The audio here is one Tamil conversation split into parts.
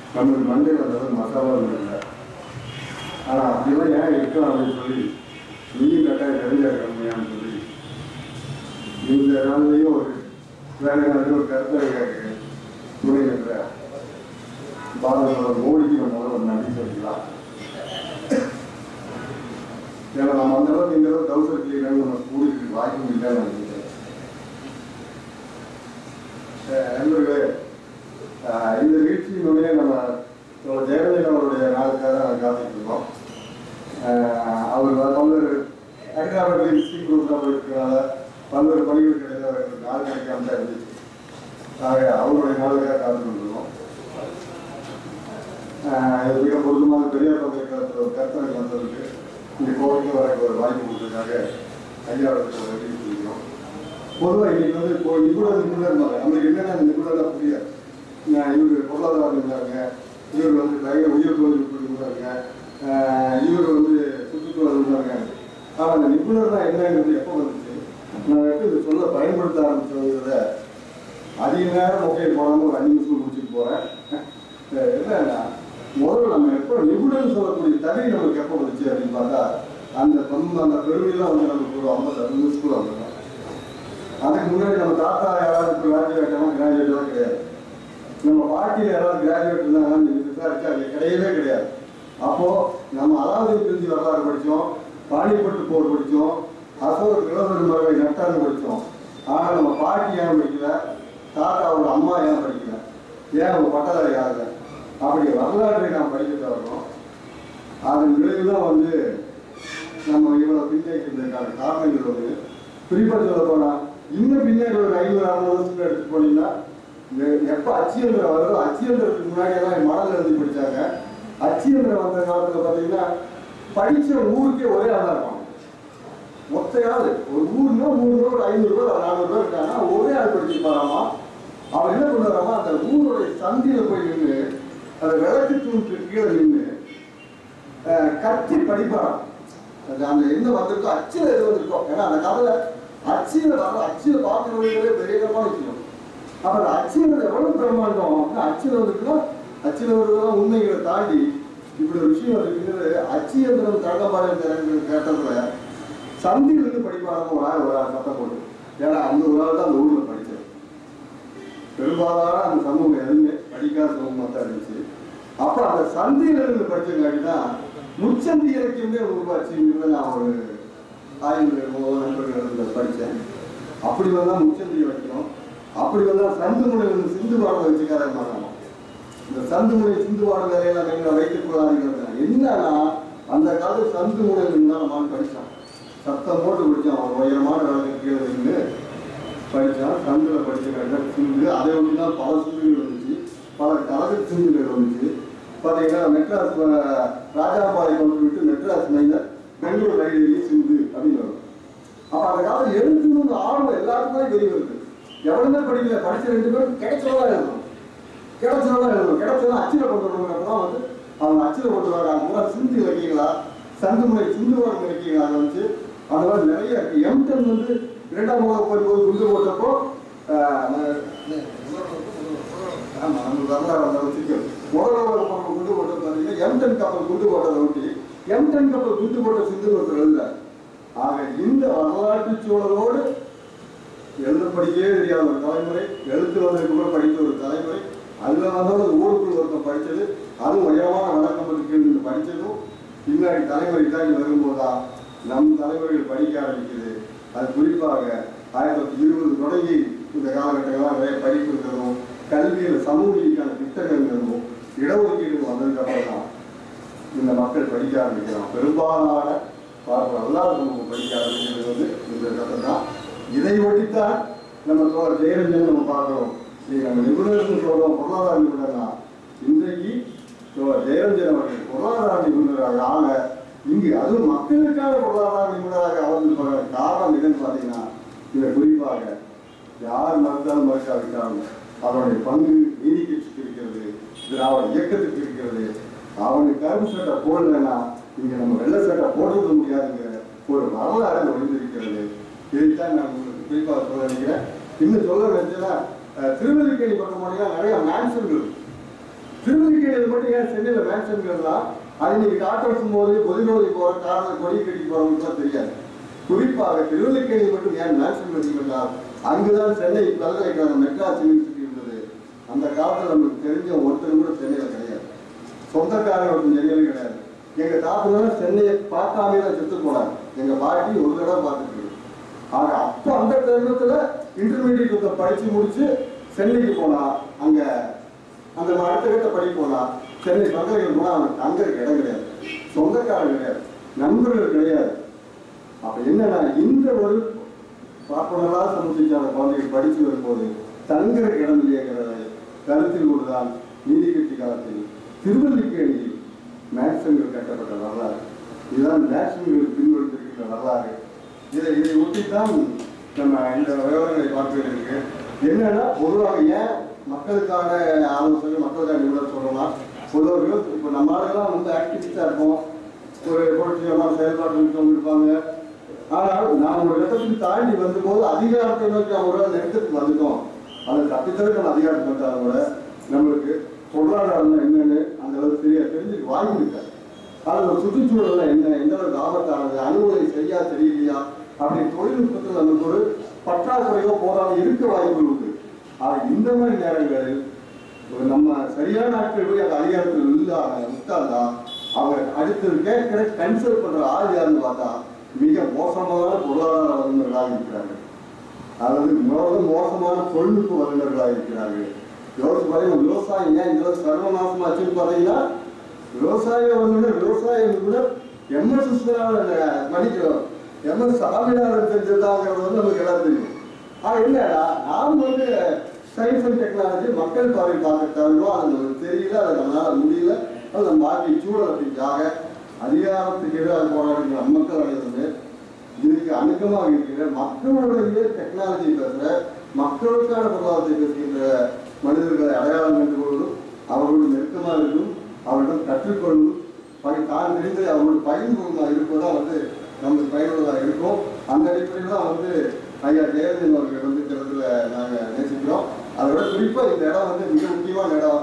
நம்மளுக்கு மண்டையில் வந்தது மசாலா இல்லை ஆனால் அப்படிலாம் ஏன் இருக்கும் அப்படின்னு சொல்லி நீயும் கட்டாயம் தெரிஞ்சாக்கணுமையான்னு சொல்லி இந்த நாள்லையும் ஒரு வேற நாளையும் ஒரு கருத்தை கேட்க துணை என்ற பாரத மோடிக்கு நம்ம முதல்ல ஒரு நன்றி சொல்லிக்கலாம் ஏன்னா நம்ம அந்த அளவுக்கு இந்த அளவுக்கு தௌசண்ட் கிளியர் நம்ம கூடிட்டு வாய்ப்பு இல்லைன்னு நினைக்கிறேன் அஹ் நண்பர்களே அஹ் இந்த நிகழ்ச்சியினுடைய நம்ம நம்ம ஜெயலலிதா அவருடைய நாளுக்காக நாங்கள் காத்துட்டு இருக்கோம் அஹ் அவர் வ- பல்வேறு ஹைதராபாத்தில் டிஸ்ட்ரிக்ட் குரூப்ல இருக்கிறனால பல்வேறு பணிகள் கிடையாது அவருக்கு நாள் கிடைக்காம தான் இருந்துச்சு ஆக அவருடைய நாளுக்காக காத்துட்டு இருக்கோம் அஹ் இது மிக பொருத்தமாக பெரியார் பல்கலைக்கழகத்தில் ஒரு கருத்தரங்கு வந்ததுக்கு இங்கே கோவைக்கு வரக்கு ஒரு வாய்ப்பு கொடுத்ததுக்காக ஐயாவுக்கு நன்றி சொல்லிக்கிறோம் பொதுவாக இன்னைக்கு வந்து இப்போ நிபுணர் நிபுணர் நம்மளுக்கு என்னென்ன நிபுணர்லாம் புரியாது நான் இவர் பொருளாதாரம் இருந்தாங்க இவர் வந்து பயங்கர உயிர் தொழில்நுட்பம் இருந்தாங்க ஆஹ் இவர் வந்து சுற்றுச்சூழல் இருந்தாங்க ஆனால் அந்த நிபுணர்னா என்னங்கிறது எப்போ வந்துச்சு நான் எப்போ இதை சொல்ல பயன்படுத்த ஆரம்பிச்சதை அதிக நேரம் மொபைல் போடாமல் ஒரு அஞ்சு நிமிஷம் முடிச்சுட்டு போகிறேன் என்னன்னா முதல்ல நம்ம எப்போ நிபுணர்னு சொல்லக்கூடிய தகுதி நமக்கு எப்போ வந்துச்சு அப்படின்னு பார்த்தா அந்த பண்பு அந்த பெருமையெல்லாம் வந்து நமக்கு ஒரு ஐம்பது அறுபது நிமிஷத்துக்குள்ள வந்துடும் அதுக்கு முன்னாடி நம்ம தாத்தா யாராவது இப்போ கிராஜுவேட் ஆகணும் கிராஜுவேட்லாம் கிடையாது நம்ம பாட்டியில் யாராவது கிராஜுவேட் இருந்தாங்கன்னா நீங்கள் விசாரிச்சா அது கிடையவே கிடையாது அப்போ நம்ம அலாவுதீன் பிரிஞ்சு வரலாறு படித்தோம் பாணிப்பட்டு போர் படித்தோம் அசோகர் கிழவருமலை நட்டான்னு படித்தோம் ஆனால் நம்ம பாட்டி ஏன் படிக்கல தாத்தாவோட அம்மா ஏன் படிக்கல ஏன் அவங்க பட்டதாரி ஆகல அப்படி வரலாற்றை நாம் படிச்சுட்டு வரணும் அதன் விளைவு தான் வந்து நம்ம இவ்வளோ பின்தேக்கிறதுக்கான காரணங்கள் வந்து குறிப்பாக சொல்ல போனா இன்னும் பின்னாடி ஒரு ஐநூறு அறுநூறு வருஷத்துக்கு எடுத்து போனீங்கன்னா இந்த எப்போ அச்சியந்திரம் வருதோ அச்சியந்திரத்துக்கு முன்னாடி எல்லாம் மணல் எழுதி படிச்சாங்க அச்சியந்திரம் வந்த காலத்தில் பார்த்தீங்கன்னா படிச்ச ஊருக்கே ஒரே ஆளா இருப்பாங்க மொத்தையாவது ஒரு ஊர்னா மூணு பேர் ஒரு ஐநூறு பேர் ஒரு நானூறு பேர் இருக்காங்கன்னா ஒரே ஆள் படிச்சிருப்பாராமா அவர் என்ன பண்ணுவாராமா அந்த ஊருடைய சந்தியில போய் நின்று அந்த விளக்கு தூணுக்கு கீழே நின்று அஹ், கத்தி படிப்பாராம் அது அந்த என்ன வந்திருக்கோ அச்சில் எது வந்திருக்கோ ஏன்னா அந்த காலத்துல அச்சியில் வர அச்சியில் பார்க்கறவங்களே பெரியமான விஷயம் அப்ப அந்த அச்சியில் எவ்வளவு பிரம்மாண்டம் அப்படின்னா அச்சியில் வந்திருக்குன்னா அச்சியில் வருவதெல்லாம் உண்மைகளை தாண்டி இப்படி ஒரு விஷயம் இருக்குங்கிறது அச்சியந்திரம் தங்கப்பாளையம் திறன் கேட்டதுல சந்தியிலிருந்து படிப்பாங்க ஒரு ஆள் ஒரு ஆள் சத்தம் போட்டு ஏன்னா அந்த ஒரு ஆள் தான் அந்த ஊர்ல படிச்சது பெரும்பாலான அந்த சமூகம் எதுவுமே படிக்காத சமூகமாக தான் இருந்துச்சு அப்ப அந்த சந்தியில இருந்து படிச்சங்காட்டி தான் முச்சந்தி இலக்கியமே உருவாச்சுங்கிறத நான் ஒரு ஆய்வு மூலம் நண்பர்கள் இருந்து படித்தேன் அப்படி வந்தா முச்சந்தி இலக்கியம் அப்படி வந்தா சந்து முனை சிந்து பாடம் வச்சுக்காத மாட்டாங்க இந்த சந்து முனை சிந்து பாடம் வேலையெல்லாம் நீங்கள் வைத்துக் கொள்ளாதீங்க என்னன்னா அந்த காலத்து சந்து முனை தான் நம்ம படித்தான் சத்தம் போட்டு படித்தான் ஒரு உயரமான காலத்துக்கு கீழே நின்று படித்தான் சந்தில் படிச்ச சிந்து அதை ஒன்று தான் பல சிந்துகள் வந்துச்சு பல கலகு சிந்துகள் வந்துச்சு பார்த்தீங்கன்னா மெட்ராஸ் அஹ், ராஜாபாளையம் கொண்டு விட்டு மெட்ராஸ் மைனர் பெங்களூர் ரயிலேயே சிந்து அப்படின்னு வரும் அப்ப அந்த காலத்துல எழுத்துன்னு ஆர்வம் எல்லாருக்குமே தெரிய வருது எவ்வளவுமே படிக்கல படிச்ச ரெண்டு பேரும் கிடைச்சதா எழுதணும் கிடைச்சதா எழுதணும் கிடைச்சதா அச்சில கொண்டு வரணும் வந்து அவங்க அச்சில கொண்டு வராங்க அது பூரா சிந்து இலக்கியங்களா சந்து முறை சிந்து வரம் இலக்கியங்களா அதை வச்சு அந்த மாதிரி நிறைய இருக்கு எம்டன் வந்து இரண்டாம் உலக போய் போது குண்டு போட்டப்போ ஆஹ், ந- ஆமா நம்ம வரலாறு அந்த வச்சுக்கோ முதல்ல ஒரு பொருள் குண்டு போட்டது பார்த்தீங்கன்னா எம்டன் கப்பல் குண்டு போட்டதை ஒட்டி எம்டன் கப்பல் குண்டு போட்ட சிந்து ஒருத்தர் எழுதுறாரு ஆக இந்த வரலாற்று சூழலோடு எழுத படிக்கவே தெரியாத ஒரு தலைமுறை எழுத்து வந்ததுக்கு கூட படித்த ஒரு தலைமுறை அதுல வந்தவங்க அந்த ஊருக்குள்ள ஒருத்தன் படிச்சது அதுவும் உயரமான வழக்கம்பத்துக்கு இருந்து படிச்சதும் பின்னாடி தலைமுறை தாண்டி வரும்போதா நம் தலைமுறைகள் படிக்க ஆரம்பிக்குது அது குறிப்பாக ஆயிரத்தி தொள்ளாயிரத்தி இருபது தொடங்கி இந்த காலகட்டங்கள்லாம் நிறைய படிப்பு இருக்கிறதும் கல்வியில் சமூக நீதிக்கான திட்டங்கள் இருக்கிறதும் இடஒதுக்கீடு வந்ததுக்கு அப்புறம் தான் இந்த மக்கள் படிக்க ஆரம்பிக்கிறான் பெரும்பாலான பார்ப்ப வரலாறு சமூகம் படிக்க ஆரம்பிக்கிறது வந்து இந்த கட்டம் தான் இதை ஒட்டித்தான் நம்ம தோழர் ஜெயரஞ்சன் நம்ம பார்க்கிறோம் நீங்க நம்ம நிபுணர்னு சொல்றோம் பொருளாதார நிபுணர்னா இன்றைக்கு தோழர் ஜெயரஞ்சன் அவர்கள் பொருளாதார நிபுணராக ஆக இங்கு அதுவும் மக்களுக்கான பொருளாதார நிபுணராக அமர்ந்திருப்பதற்கு காரணம் என்னன்னு பார்த்தீங்கன்னா இதை குறிப்பாக யார் மறுத்தாலும் மறுக்காவிட்டாலும் அவனுடைய பங்கு நீதி கட்சிக்கு இருக்கிறது திராவிட இயக்கத்துக்கு இருக்கிறது அவனுக்கு கருப்பு சட்டை போடலைன்னா இங்க நம்ம வெள்ளை சட்டை போடுறது முடியாதுங்கிற ஒரு வரலாறு ஒளிந்திருக்கிறது இதைத்தான் நான் உங்களுக்கு குறிப்பாக சொல்ல நினைக்கிறேன் இன்னும் சொல்ல நினைச்சேன்னா அஹ், திருவல்லிக்கேணி பக்கம் போனீங்கன்னா நிறைய மேன்சன்கள் இருக்கு. திருவல்லிக்கேணியில் மட்டும் ஏன் சென்னையில் மேன்ஷன்கள்லாம் அது இன்னைக்கு டாக்டர்ஸ் போது பொதுநோதி போகிற காரில் கொடி கட்டி போகிறவங்களுக்குலாம் தெரியாது குறிப்பாக திருவல்லிக்கேணி மட்டும் ஏன் மேன்ஷன் வச்சுக்கிட்டா அங்குதான் சென்னை பல்கலைக்கழக மெட்ராஸ் யூனிவர்சிட்டி இருந்தது அந்த காலத்தில் நமக்கு தெரிஞ்ச ஒருத்தர் கூட சென்னையில் கிடையாது சொந்தக்காரர் ஒருத்தர் சென்னையில் கிடையாது எங்க தாத்தா சென்னையை பார்க்காம தான் செத்து போனாங்க எங்க பாட்டி ஒரு தடவை பார்த்துட்டு இருக்கு. ஆனா அப்போ அந்த தருணத்துல இன்டர்மீடியட் படிச்சு முடிச்சு சென்னைக்கு போனா அங்க அந்த அடுத்த கட்ட படிக்க போனா சென்னை பல்கலைக்கழகம் போனா அவனுக்கு தங்கறதுக்கு இடம் கிடையாது சொந்தக்காரர் கிடையாது நண்பர்கள் கிடையாது அப்ப என்னன்னா இந்த ஒரு பாப்பனலா சமுத்திச்சான குழந்தைகள் படிச்சு வரும்போது தங்குற இடம் இல்லையங்கிறத கருத்தில் கொண்டுதான் நீதி கட்சி காலத்தில் திருவல்லிக்கேணியில் மேக்சன்கள் கட்டப்பட்ட வரலாறு இதுதான் மேக்சன்கள் பின்வருத்திருக்கின்ற வரலாறு இதை இதை ஒட்டித்தான் நம்ம இந்த விவரங்களை பார்க்க வேண்டியிருக்கு என்னன்னா பொதுவாக ஏன் மக்களுக்கான ஆலோசனை மக்களுக்கான நிபுணர் சொல்லணும்னா பொதுவாக இப்போ நம்ம ஆளுங்கெல்லாம் வந்து ஆக்டிவிஸ்டாக இருப்போம் ஒரு புரட்சிகரமான செயல்பாடு இருக்கவங்க இருப்பாங்க ஆனால் நாம் ஒரு இடத்துக்கு தாண்டி வந்தபோது அதிகாரத்தை நோக்கி நாம் ஒரு நெருக்கத்துக்கு வந்துட்டோம் அதை தப்பித்தவிர நம்ம அதிகாரத்துக்கு வந்தாலும் கூட நம்மளுக்கு பொருளாதாரம் என்னன்னு அந்த அளவுக்கு சரியா தெரிஞ்சு வாங்கியிருக்காரு அது ஒரு சுற்றுச்சூழல்ல என்ன எந்த அளவுக்கு ஆபத்தானது அனுமதி சரியா தெரியலையா அப்படி தொழில்நுட்பத்தில் நமக்கு ஒரு பற்றாக்குறையோ போதாம இருக்க வாய்ப்புகள் உண்டு ஆக இந்த மாதிரி நேரங்களில் ஒரு நம்ம சரியான ஆட்கள் போய் அந்த அதிகாரத்தில் இல்லாம விட்டால்தான் அவங்க அடுத்தது கேட்கிற கன்சல்ட் பண்ற ஆள் யாருன்னு பார்த்தா மிக மோசமான பொருளாதார வல்லுநர்களாக இருக்கிறார்கள் அதாவது மிகவும் மோசமான தொழில்நுட்ப வல்லுநர்களாக இருக்கிறார்கள் யோசிச்சு பாருங்க விவசாயம் ஏன் இந்த அளவுக்கு சர்வநாசமாச்சுன்னு பார்த்தீங்கன்னா விவசாய வல்லுநர் விவசாய நிபுணர் எம்எஸ் படிக்கிறோம் எம்எஸ் சாமிநாதன் தெரிஞ்சதாங்கிறது வந்து நமக்கு எல்லாம் தெரியும் ஆனா என்னடா நாம் வந்து சயின்ஸ் அண்ட் டெக்னாலஜி மக்கள் பார்வை பார்க்க தவிர்த்தோம் அது நமக்கு தெரியல அது நம்மளால முடியல அது நம்ம வாழ்க்கை சூழலுக்காக அதிகாரத்துக்கு எதிராக போராடுகிற மக்கள் அடைவது இதுக்கு அணுக்கமாக இருக்கிற மக்களுடைய டெக்னாலஜி பேசுற மக்களுக்கான பொருளாதாரத்தை பேசுகின்ற மனிதர்களை அடையாளம் கண்டு கொள்வதும் அவர்களோடு நெருக்கமாக இருக்கும் அவர்களிடம் கற்றுக்கொள்வதும் பணி தான் தெரிந்து அவர்களோடு பயன்படுவதாக இருப்பதுதான் வந்து நமக்கு பயனுள்ளதாக இருக்கும் அந்த அடிப்படையில் தான் வந்து ஐயா ஜெயலலிதா அவர்கள் வந்து இந்த இடத்துல நாங்கள் நேசிக்கிறோம் அதை விட குறிப்பாக இந்த இடம் வந்து மிக முக்கியமான இடம்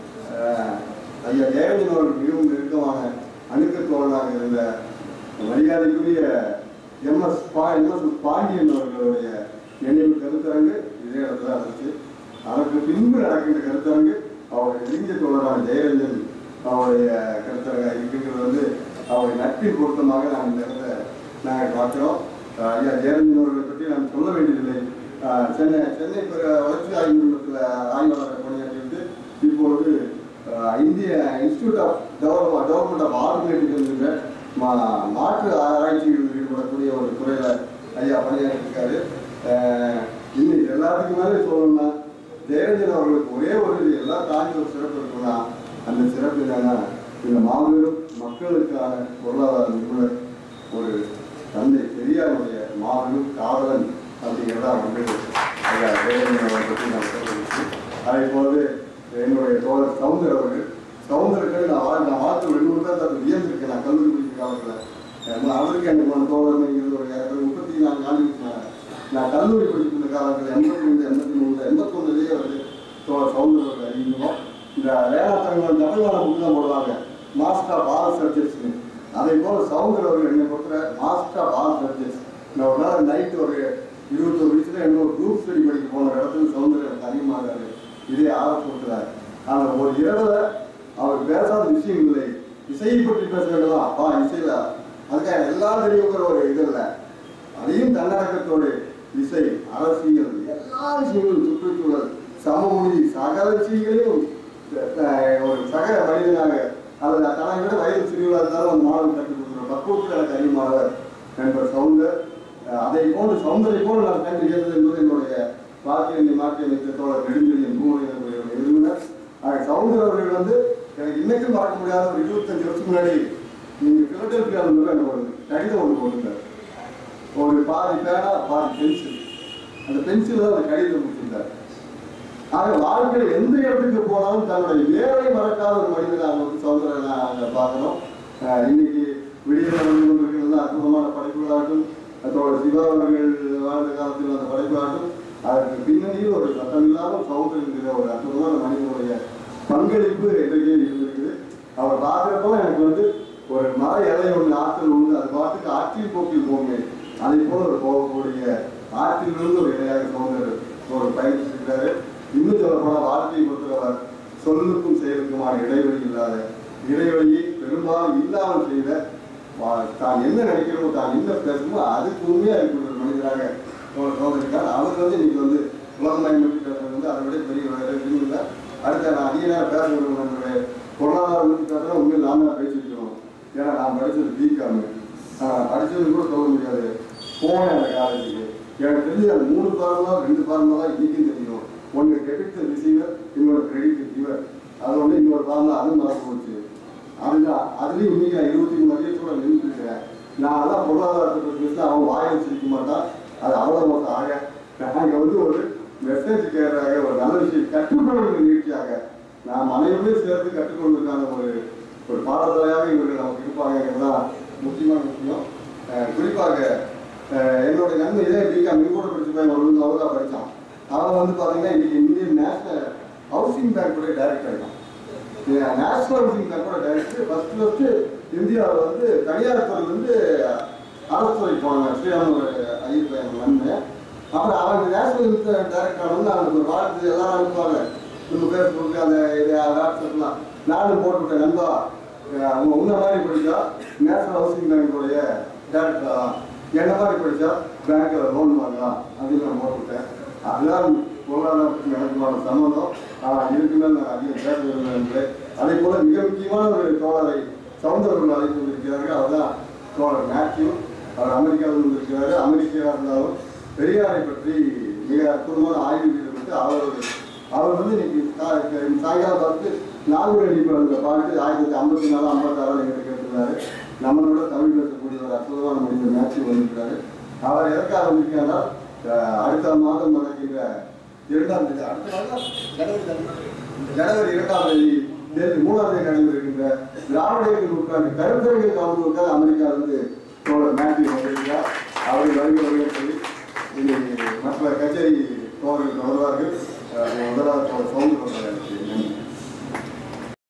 அஹ், ஐயா ஜெயலலிதா அவர்கள் மிகவும் நெருக்கமான அணுக்க தோழனாக இருந்த மரியாதைக்குரிய எம்எஸ் பா எம்எஸ் பாண்டியன் அவர்களுடைய நினைவு கருத்தரங்கு இதே இடத்துல இருந்துச்சு அதற்கு பின்பு நடக்கின்ற கருத்தரங்கு அவருடைய நெருங்கிய தோழரான ஜெயரஞ்சன் அவருடைய கருத்தரங்க இருக்கின்றது வந்து அவருடைய நட்பின் பொருத்தமாக நாங்கள் இந்த இடத்துல நாங்கள் பார்க்கிறோம் அஹ் ஐயா ஜெயரஞ்சன் அவர்களை பற்றி நான் சொல்ல வேண்டியதில்லை அஹ் சென்னை சென்னை பிற வளர்ச்சி ஆய்வு நிறுவனத்தில் ஆய்வாளர் பணியாற்றிவிட்டு இப்பொழுது அஹ் இந்திய institute of development development of organisation என்கிற மா- மாற்று ஆராய்ச்சிகளில் ஈடுபடக்கூடிய ஒரு துறையில ஐயா பணியாற்றிருக்காரு அஹ் இன்னும் இது எல்லாத்துக்கும் மேலே சொல்லணும்னா ஜெயரஞ்சன் அவர்களுக்கு ஒரே ஒரு இது எல்லாம் தாண்டி ஒரு சிறப்பு இருக்குன்னா அந்த சிறப்பு என்னன்னா இந்த மாபெரும் மக்களுக்கான பொருளாதார நிபுணர் ஒரு தந்தை பெரியாருடைய மாபெரும் காதலன் அப்படிங்கிறதா வந்து ஐயா ஜெயரஞ்சன் அவரை பற்றி நான் சொல்லிருச்சு அதே போலவே என்னுடைய தோழர் சவுந்தர் அவர்கள் சவுந்தரர்கள் நான் வாழ் நான் வாழ்த்து வெளியூர் தான் தப்பு வியந்திருக்கேன் நான் கல்லூரி படிக்கிற காலத்தில் அவருக்கு எனக்கு ஒரு தோழமைங்கிறது ஒரு இரநூறு முப்பத்தி நான்கு ஆண்டுகளுக்கு மேல. நான் கல்லூரி படிக்கிற காலத்தில் எண்பத்தி மூணு எண்பத்தி மூணு எண்பத்தொன்னுலேயே வந்து தோழர் சவுந்தர் அவர்கள் அறிமுகம் இந்த வேளாத்தங்கள் தமிழ்நாடு புக்கு தான் போடுவாங்க மாஸ்டர் ஆஃப் ஆல் சப்ஜெக்ட்ஸ்னு அதே போல சவுந்தர் அவர்கள் என்னை பொறுத்த மாஸ்டர் ஆஃப் ஆல் சப்ஜெக்ட்ஸ் நான் ஒரு நாள் நைட் ஒரு இருபத்தொரு வயசுல என்ன ஒரு குரூப் ஸ்டடி படிக்க போன இடத்துல சவுந்தர் எனக்கு அறிமுகமாகாரு இதே ஆரம்பிச்சுட்டார் ஆனால் ஒரு இரவுல அவர் பேசாத விஷயம் இல்லை இசையை பற்றி பேச வேண்டுமா அப்பா இசையில அதுக்காக எல்லாம் தெரியுங்கிற ஒரு இது இல்லை அதையும் தன்னடக்கத்தோடு இசை அரசியல் எல்லா விஷயங்களும் சுற்றுச்சூழல் சமூக சகல விஷயங்களையும் அஹ், ஒரு சக மனிதனாக அல்லது தனக்கு விட வயது சிறியவராக இருந்தாலும் அந்த மாணவன் கற்றுக் கொடுக்குற பக்குவத்தில் எனக்கு அறிமுகமானவர் நண்பர் சவுந்தர் அஹ், அதை போன்று சவுந்தரை போன்று நான் கண்டு கேட்டது என்பது என்னுடைய வாக்கியத்தை மாற்றி அமைத்த தோழர் நெடுஞ்செழியன் பூமணி என்னுடைய நிறுவனர் ஆக சவுந்தர் அவர்கள் வந்து எனக்கு இன்னைக்கும் மறக்க முடியாத ஒரு இருபத்தஞ்சு வருஷத்துக்கு முன்னாடி நீங்க பிலடெல்பியாவில் இருந்து எனக்கு ஒரு கடிதம் ஒன்று போட்டிருந்தார் ஒரு பாதி பேனா பாதி பென்சில் அந்த பென்சில் தான் அந்த கடிதம் முடிச்சிருந்தார் ஆக வாழ்க்கையில் எந்த இடத்துக்கு போனாலும் தன்னுடைய வேலை மறக்காத ஒரு மனிதனாக வந்து சௌந்தரனை நாங்கள் பார்க்குறோம் அஹ் இன்னைக்கு விடியல் வந்து கொண்டிருக்கிறது அற்புதமான படைப்புகளாகட்டும் அதோட சிவா அவர்கள் வாழ்ந்த காலத்தில் அந்த படைப்பாகட்டும் அதற்கு பின்னணியில் ஒரு சத்தமில்லாமல் சௌந்தர் என்கிற ஒரு அற்புதமான மனிதனுடைய பங்களிப்பு எதிர்கே இருந்திருக்குது அவர் பார்க்குறப்பெல்லாம் எனக்கு வந்து ஒரு மர இலை ஒன்று ஆற்றில் உண்டு அது பாட்டுக்கு ஆற்றில் போக்கில் போமே அதை போல ஒரு போகக்கூடிய ஆற்றிலிருந்து ஒரு இலையாக தோன்ற ஒரு பயணிச்சிருக்கிறாரு இன்னும் சொல்ல போனால் வாழ்க்கையை பொறுத்தவர் சொல்லுக்கும் செயலுக்குமான இடைவெளி இல்லாத இடைவெளியை பெரும்பாலும் இல்லாமல் செய்த வா- தான் என்ன நினைக்கிறோமோ தான் என்ன பேசணுமோ அதுக்கு உண்மையாக இருக்கிற ஒரு மனிதராக தோ- தோன்றிருக்கார் அவர் வந்து இன்னைக்கு வந்து உலகமயம் பற்றி பேசுறது வந்து அதை விட பெரிய வேற எதுவும் இல்லை அடுத்த நான் அதிக நேரம் பேச விரும்புகிறேன் என்னுடைய பொருளாதாரம் பற்றி பேசுகிறேன் உண்மையில் நான் தான் பேசியிருக்கிறோம் ஏன்னா நான் படித்தது பிகாமு படித்தது கூட சொல்ல முடியாது போனேன் அந்த காலேஜுக்கு எனக்கு தெரிஞ்சு அது மூணு பாரமா ரெண்டு பாரமா தான் இன்னைக்கும் தெரியும் ஒன்று டெபிட் ரிசீவர் இன்னொரு கிரெடிட் ரிசீவர் அது ஒன்று இன்னொரு பாரம் அதுவும் மறந்து போச்சு அதுதான் அதுலேயும் இன்னைக்கு நான் இருபத்தி மூணு வருஷத்தோட நின்றுருக்கிறேன் நான் அதான் பொருளாதாரத்தை பற்றி பேசினா அவன் வாயை சிரிக்க மாட்டான் அது அவ்வளோ மொத்தம் ஆக நாங்கள் வந்து ஒரு மெசேஜ் கேட்கறாக ஒரு நல்ல விஷயம் கற்றுக்கொள்கிற நிகழ்ச்சியாக நாம் அனைவருமே சேர்ந்து கற்றுக்கொள்வதற்கான ஒரு ஒரு பாடத்தலையாக இவர்கள் நமக்கு இருப்பாங்கிறது தான் முக்கியமான விஷயம் அஹ் குறிப்பாக அஹ் என்னோட நன்மை இதே பிகாம் கூட படிச்சு போய் அவர் வந்து அவர் தான் படித்தான் அவன் வந்து பார்த்தீங்கன்னா இன்னைக்கு இந்தியன் நேஷனல் ஹவுசிங் பேங்கோட டைரக்டர் ஆகிட்டான் நேஷனல் ஹவுசிங் பேங்கோட டைரக்டர் ஃபர்ஸ்ட் ஃபர்ஸ்ட் இந்தியாவில் வந்து தனியார் துறையில் வந்து அரசு துறை போனாங்க ஸ்ரீராம் ஒரு ஐயர் பையன் நன்மை அப்புறம் அவங்க நேஷனல் டைரக்டர் வந்து அவனுக்கு ஒரு வாழ்த்து எல்லாரும் அனுப்புவாங்க நம்ம ஃபேஸ்புக் அந்த இது வாட்ஸ்அப்லாம் நானும் போட்டுவிட்டேன் நண்பா அஹ் அவங்க உன்ன மாதிரி படிச்சா நேஷனல் ஹவுசிங் பேங்கோடைய டேரக்டர் என்ன மாதிரி படிச்சா பேங்க்ல லோன் வாங்கலாம் அப்படின்னு நான் போட்டுவிட்டேன் அதுதான் பொருளாதாரத்துக்கு எனக்குமான சம்மந்தம் ஆனால் இருக்குன்னு நான் அதிகம் பேச விரும்புகிறேன் அதே போல மிக முக்கியமான ஒரு தோழரை சவுந்தரர்கள் அழைத்து வந்திருக்கிறார்கள் அதுதான் தோழர் மேத்யூ அவர் அமெரிக்காவில் இருந்திருக்கிறாரு அமெரிக்காவாக இருந்தாலும் பெரியாரை பற்றி மிக அற்புதமான ஆய்வு ஈடுபட்டு அவர் ஒரு அவர் வந்து இன்னைக்கு சா- சாயங்காலம் பார்த்து நாகூர் அடிப்பு அந்த பாட்டு ஆயிரத்தி தொள்ளாயிரத்தி ஐம்பத்தி நாலு ஐம்பத்தாறு எங்களுக்கு கேட்டிருந்தாரு நம்மளோட தமிழ் பேசக்கூடிய ஒரு அற்புதமான மனிதர் மேட்ச் வந்திருக்காரு அவர் எதற்காக வந்திருக்காருன்னா அஹ், அடுத்த மாதம் நடக்கின்ற இரண்டாம் தேதி அடுத்த மாதம் ஜனவரி தானே? ஜனவரி இரண்டாம் தேதி தேதி மூணாம் தேதி நடைபெறுகின்ற திராவிட இயக்க நூற்றாண்டு கருத்தரங்கில் கலந்துவதற்காக அமெரிக்காவிலிருந்து தோழர் மேத்யூ வந்திருக்கிறார் அவரை வருகை வருகை சொல்லி இன்னைக்கு மற்ற கச்சேரி தோழர்கள் தொடர்வார்கள் அஹ் முதலாவது தோழர் சவுந்தரராஜன் நன்றி